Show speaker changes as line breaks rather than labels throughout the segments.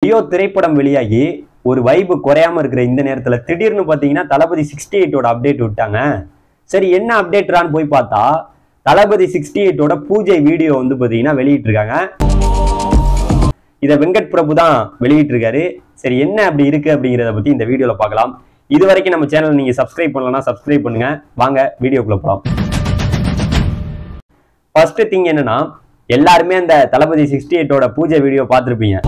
Leo திரைப்படம் வெளியாகி ஒரு வைப்பு குறையாம இருக்கிற இந்த நேரத்துல திடீர்னு பாத்தீங்கன்னா தளபதி சிக்ஸ்டி எயிட்டோட அப்டேட் விட்டாங்க சரி என்ன அப்டேட்றான்னு போய் பார்த்தா தளபதி சிக்ஸ்டி எயிட்டோட பூஜை வீடியோ வந்து பாத்தீங்கன்னா வெளியிட்டிருக்காங்க இதை வெங்கட் பிரபு தான் வெளியிட்டிருக்காரு சரி என்ன அப்படி இருக்கு அப்படிங்கிறத பத்தி இந்த வீடியோல பார்க்கலாம் இது வரைக்கும் நம்ம சேனல் நீங்க சப்ஸ்கிரைப் பண்ணலன்னா சப்ஸ்கிரைப் பண்ணுங்க வாங்க வீடியோக்குள்ள போலாம் ஃபர்ஸ்ட் திங் என்னன்னா எல்லாருமே அந்த தளபதி சிக்ஸ்டி எயிட்டோட பூஜை வீடியோ பார்த்துருப்பீங்க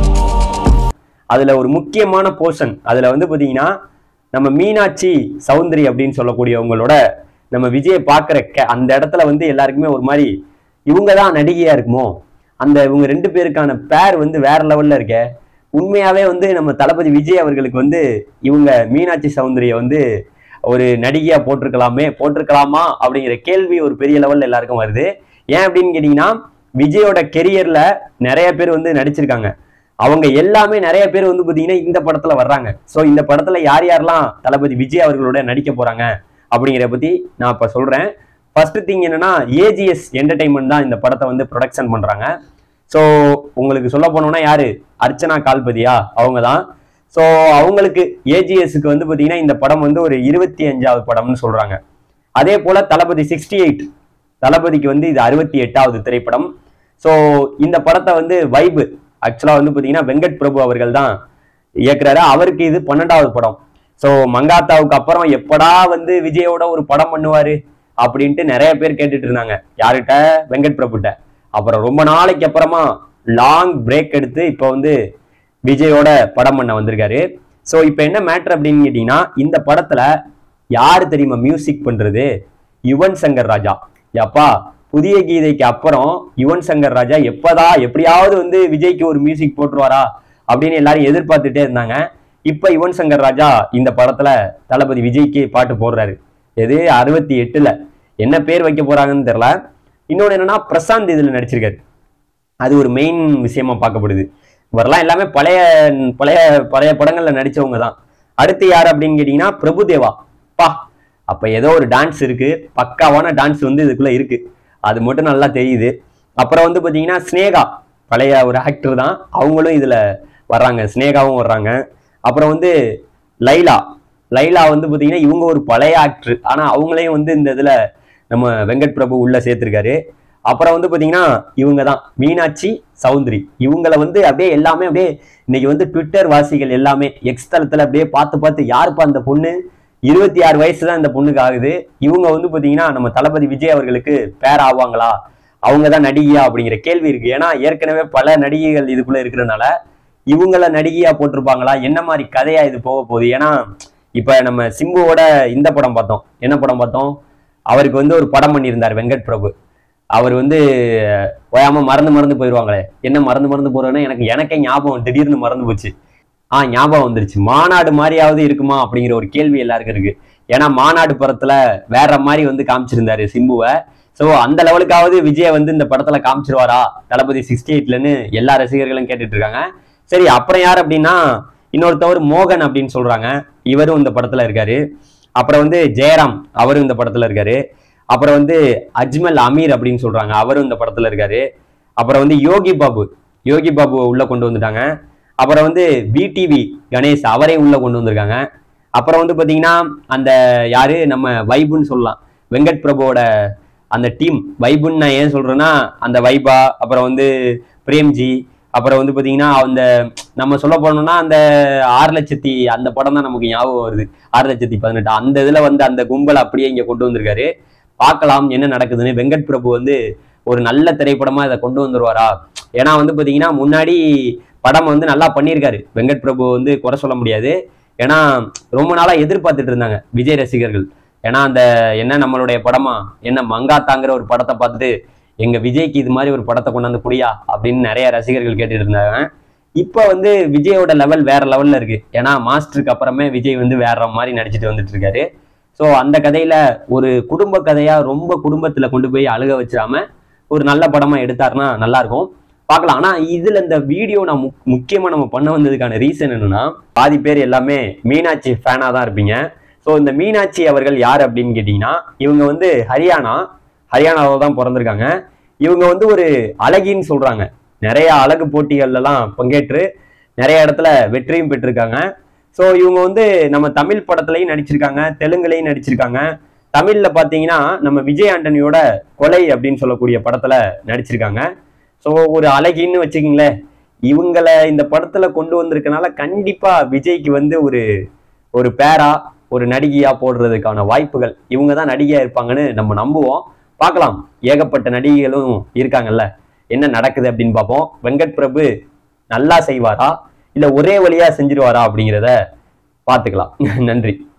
அதுல ஒரு முக்கியமான போர்ஷன் அதுல வந்து பாத்தீங்கன்னா நம்ம மீனாட்சி சௌந்தரி அப்படின்னு சொல்லக்கூடியவங்களோட நம்ம விஜயை பார்க்குற அந்த இடத்துல வந்து எல்லாருக்குமே ஒரு மாதிரி இவங்க தான் நடிகையா இருக்குமோ அந்த இவங்க ரெண்டு பேருக்கான பேர் வந்து வேற லெவல்ல இருக்க உண்மையாவே வந்து நம்ம தளபதி விஜய் அவர்களுக்கு வந்து இவங்க மீனாட்சி சௌந்தரிய வந்து ஒரு நடிகையா போட்டிருக்கலாமே போட்டிருக்கலாமா அப்படிங்கிற கேள்வி ஒரு பெரிய லெவல்ல எல்லாருக்கும் வருது ஏன் அப்படின்னு கேட்டீங்கன்னா விஜயோட கெரியர்ல நிறைய பேர் வந்து நடிச்சிருக்காங்க அவங்க எல்லாமே நிறைய பேர் வந்து பாத்தீங்கன்னா இந்த படத்துல வர்றாங்க சோ இந்த படத்துல யார் யாரெல்லாம் தளபதி விஜய் அவர்களோட நடிக்க போறாங்க அப்படிங்கிறத பத்தி நான் இப்ப சொல்றேன் ஃபர்ஸ்ட் திங் என்னன்னா ஏஜிஎஸ் என்டர்டைன்மெண்ட் தான் இந்த படத்தை வந்து ப்ரொடக்ஷன் பண்றாங்க ஸோ உங்களுக்கு சொல்ல போனோம்னா யாரு அர்ச்சனா கால்பதியா அவங்க தான் ஸோ அவங்களுக்கு ஏஜிஎஸ்க்கு வந்து பார்த்தீங்கன்னா இந்த படம் வந்து ஒரு இருபத்தி அஞ்சாவது படம்னு சொல்றாங்க அதே போல தளபதி சிக்ஸ்டி எயிட் தளபதிக்கு வந்து இது அறுபத்தி எட்டாவது திரைப்படம் ஸோ இந்த படத்தை வந்து வைபு ஆக்சுவலாக வந்து பார்த்தீங்கன்னா வெங்கட் பிரபு அவர்கள் தான் இயக்குறாரு அவருக்கு இது பன்னெண்டாவது படம் ஸோ மங்காத்தாவுக்கு அப்புறம் எப்படா வந்து விஜயோட ஒரு படம் பண்ணுவாரு அப்படின்ட்டு நிறைய பேர் கேட்டுட்டு இருந்தாங்க யார்கிட்ட வெங்கட் பிரபுட்ட அப்புறம் ரொம்ப நாளைக்கு அப்புறமா லாங் பிரேக் எடுத்து இப்போ வந்து விஜயோட படம் பண்ண வந்திருக்காரு ஸோ இப்போ என்ன மேட்ரு அப்படின்னு கேட்டிங்கன்னா இந்த படத்துல யாரு தெரியுமா மியூசிக் பண்றது யுவன் சங்கர் ராஜா எப்பா புதிய கீதைக்கு அப்புறம் யுவன் சங்கர் ராஜா எப்பதா எப்படியாவது வந்து விஜய்க்கு ஒரு மியூசிக் போட்டுருவாரா அப்படின்னு எல்லாரும் எதிர்பார்த்துட்டே இருந்தாங்க இப்ப யுவன் சங்கர் ராஜா இந்த படத்துல தளபதி விஜய்க்கு பாட்டு போடுறாரு எது அறுபத்தி எட்டுல என்ன பேர் வைக்க போறாங்கன்னு தெரியல இன்னொன்னு என்னன்னா பிரசாந்த் இதுல நடிச்சிருக்காரு அது ஒரு மெயின் விஷயமா பார்க்கப்படுது இவரெல்லாம் எல்லாமே பழைய பழைய பழைய படங்கள்ல நடிச்சவங்க தான் அடுத்து யார் அப்படின்னு கேட்டீங்கன்னா பிரபுதேவா பா அப்ப ஏதோ ஒரு டான்ஸ் இருக்கு பக்காவான டான்ஸ் வந்து இதுக்குள்ள இருக்கு அது மட்டும் நல்லா தெரியுது அப்புறம் வந்து பாத்தீங்கன்னா ஸ்னேகா பழைய ஒரு ஆக்டர் தான் அவங்களும் இதுல வர்றாங்க ஸ்னேகாவும் வர்றாங்க அப்புறம் வந்து லைலா லைலா வந்து பாத்தீங்கன்னா இவங்க ஒரு பழைய ஆக்டர் ஆனா அவங்களையும் வந்து இந்த இதுல நம்ம வெங்கட் பிரபு உள்ள சேர்த்திருக்காரு அப்புறம் வந்து பாத்தீங்கன்னா இவங்க தான் மீனாட்சி சௌந்தரி இவங்கள வந்து அப்படியே எல்லாமே அப்படியே இன்னைக்கு வந்து ட்விட்டர் வாசிகள் எல்லாமே எக்ஸ் தளத்துல அப்படியே பார்த்து பார்த்து யாருப்பா அந்த பொண்ணு இருபத்தி ஆறு வயசு தான் இந்த பொண்ணுக்கு ஆகுது இவங்க வந்து பாத்தீங்கன்னா நம்ம தளபதி விஜய் அவர்களுக்கு பேர் ஆவாங்களா அவங்க தான் நடிகையா அப்படிங்கிற கேள்வி இருக்கு ஏன்னா ஏற்கனவே பல நடிகைகள் இதுக்குள்ள இருக்கிறனால இவங்கள நடிகையா போட்டிருப்பாங்களா என்ன மாதிரி கதையா இது போக போகுது ஏன்னா இப்ப நம்ம சிம்புவோட இந்த படம் பார்த்தோம் என்ன படம் பார்த்தோம் அவருக்கு வந்து ஒரு படம் பண்ணியிருந்தார் வெங்கட் பிரபு அவர் வந்து ஓயாம மறந்து மறந்து போயிடுவாங்களே என்ன மறந்து மறந்து போறேன்னா எனக்கு எனக்கே ஞாபகம் திடீர்னு மறந்து போச்சு ஆ ஞாபகம் வந்துருச்சு மாநாடு மாதிரியாவது இருக்குமா அப்படிங்கிற ஒரு கேள்வி எல்லாருக்கும் இருக்கு ஏன்னா மாநாடு படத்துல வேற மாதிரி வந்து காமிச்சிருந்தாரு சிம்புவை ஸோ அந்த லெவலுக்காவது விஜய் வந்து இந்த படத்துல காமிச்சிருவாரா தளபதி சிக்ஸ்டி எயிட்லன்னு எல்லா ரசிகர்களும் கேட்டுட்டு இருக்காங்க சரி அப்புறம் யார் அப்படின்னா இன்னொருத்தவர் மோகன் அப்படின்னு சொல்றாங்க இவரும் இந்த படத்துல இருக்காரு அப்புறம் வந்து ஜெயராம் அவரும் இந்த படத்துல இருக்காரு அப்புறம் வந்து அஜ்மல் அமீர் அப்படின்னு சொல்றாங்க அவரும் இந்த படத்துல இருக்காரு அப்புறம் வந்து யோகி பாபு யோகி பாபுவை உள்ள கொண்டு வந்துட்டாங்க அப்புறம் வந்து பிடிவி கணேஷ் அவரையும் உள்ள கொண்டு வந்திருக்காங்க அப்புறம் வந்து பாத்தீங்கன்னா அந்த யாரு நம்ம வைபுன்னு சொல்லலாம் வெங்கட் பிரபுவோட அந்த டீம் வைபுன்னு நான் ஏன் சொல்றேன்னா அந்த வைபா அப்புறம் வந்து பிரேம்ஜி அப்புறம் வந்து பாத்தீங்கன்னா அந்த நம்ம சொல்ல போனோம்னா அந்த ஆறு லட்சத்தி அந்த படம் தான் நமக்கு ஞாபகம் வருது ஆறு லட்சத்தி பதினெட்டு அந்த இதுல வந்து அந்த கும்பல் அப்படியே இங்க கொண்டு வந்திருக்காரு பார்க்கலாம் என்ன நடக்குதுன்னு வெங்கட் பிரபு வந்து ஒரு நல்ல திரைப்படமா இதை கொண்டு வந்துருவாரா ஏன்னா வந்து பாத்தீங்கன்னா முன்னாடி படம் வந்து நல்லா பண்ணியிருக்காரு வெங்கட் பிரபு வந்து குறை சொல்ல முடியாது ஏன்னா ரொம்ப நாளா எதிர்பார்த்துட்டு இருந்தாங்க விஜய் ரசிகர்கள் ஏன்னா அந்த என்ன நம்மளுடைய படமா என்ன மங்காத்தாங்கிற ஒரு படத்தை பார்த்துட்டு எங்க விஜய்க்கு இது மாதிரி ஒரு படத்தை கொண்டாந்து குடியா அப்படின்னு நிறைய ரசிகர்கள் கேட்டுட்டு இருந்தாங்க இப்போ வந்து விஜயோட லெவல் வேற லெவல்ல இருக்கு ஏன்னா மாஸ்டருக்கு அப்புறமே விஜய் வந்து வேற மாதிரி நடிச்சிட்டு வந்துட்டு இருக்காரு ஸோ அந்த கதையில ஒரு குடும்ப கதையா ரொம்ப குடும்பத்துல கொண்டு போய் அழுக வச்சிடாம ஒரு நல்ல படமா எடுத்தாருன்னா நல்லா இருக்கும் பார்க்கலாம் ஆனா இதுல இந்த வீடியோ நான் முக்- முக்கியமா நம்ம பண்ண வந்ததுக்கான ரீசன் என்னன்னா பாதி பேர் எல்லாமே மீனாட்சி ஃபேனா தான் இருப்பீங்க ஸோ இந்த மீனாட்சி அவர்கள் யார் அப்படின்னு கேட்டீங்கன்னா இவங்க வந்து ஹரியானா ஹரியானாவில் தான் பிறந்திருக்காங்க இவங்க வந்து ஒரு அழகின்னு சொல்றாங்க நிறைய அழகு போட்டிகள்லாம் பங்கேற்று நிறைய இடத்துல வெற்றியும் பெற்றிருக்காங்க ஸோ இவங்க வந்து நம்ம தமிழ் படத்துலையும் நடிச்சிருக்காங்க தெலுங்குலையும் நடிச்சிருக்காங்க தமிழ்ல பார்த்தீங்கன்னா நம்ம விஜய் ஆண்டனியோட கொலை அப்படின்னு சொல்லக்கூடிய படத்துல நடிச்சிருக்காங்க ஸோ ஒரு அழகின்னு வச்சுக்கிங்களேன் இவங்களை இந்த படத்துல கொண்டு வந்திருக்கனால கண்டிப்பா விஜய்க்கு வந்து ஒரு ஒரு பேரா ஒரு நடிகையா போடுறதுக்கான வாய்ப்புகள் இவங்க தான் நடிகையா இருப்பாங்கன்னு நம்ம நம்புவோம் பார்க்கலாம் ஏகப்பட்ட நடிகைகளும் இருக்காங்கல்ல என்ன நடக்குது அப்படின்னு பார்ப்போம் வெங்கட் பிரபு நல்லா செய்வாரா இல்ல ஒரே வழியா செஞ்சிருவாரா அப்படிங்கிறத பார்த்துக்கலாம் நன்றி